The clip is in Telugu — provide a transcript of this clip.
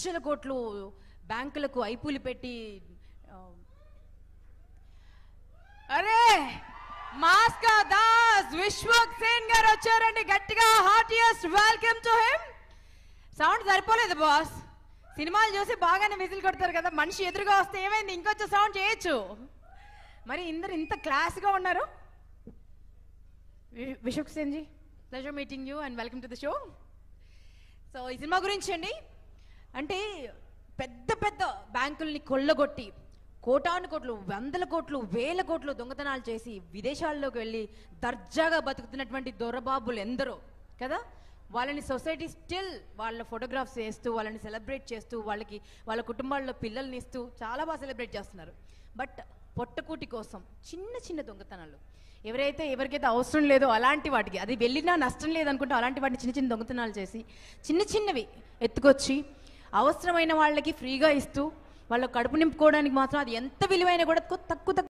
లక్షల కోట్లు బ్యాంకులకు ఐపూలు పెట్టి ఆ, అరే మాస్కా దాస్ విశ్వక్ సేన్ గారు వచ్చారండి గట్టిగా heartiest welcome to him sound సరిపోలేదు బాస్ సినిమాలు చూసి బాగానే విజిల్ కొడతారు కదా మనిషి ఎదురుగా వస్తే ఏమైంది ఇంకొంచెం సౌండ్ చేయొచ్చు మరి ఇందరు ఇంత క్లాస్గా ఉన్నారు వి- Vishwak Sen ji pleasure meeting you and welcome to the show so ఈ సినిమా గురించి అండి అంటే పెద్ద పెద్ద బ్యాంకుల్ని కొల్లగొట్టి కోటాను కోట్లు వందల కోట్లు వేల కోట్లు దొంగతనాలు చేసి విదేశాల్లోకి వెళ్ళి దర్జాగా బతుకుతున్నటువంటి దొరబాబులు ఎందరో కదా వాళ్ళని సొసైటీ స్టిల్ వాళ్ళ ఫోటోగ్రాఫ్స్ వేస్తూ వాళ్ళని సెలబ్రేట్ చేస్తూ వాళ్ళకి వాళ్ళ కుటుంబాల్లో పిల్లల్ని ఇస్తూ చాలా బాగా సెలబ్రేట్ చేస్తున్నారు బట్ పొట్టకూటి కోసం చిన్న చిన్న దొంగతనాలు ఎవరైతే ఎవరికైతే అవసరం లేదో అలాంటి వాటికి అది వెళ్ళినా నష్టం లేదనుకుంటే అలాంటి వాటిని చిన్న చిన్న దొంగతనాలు చేసి చిన్న చిన్నవి ఎత్తుకొచ్చి అవసరమైన వాళ్ళకి ఫ్రీగా ఇస్తూ వాళ్ళ కడుపు నింపుకోవడానికి మాత్రం అది ఎంత విలువైన కూడా తక్కువ తక్కువ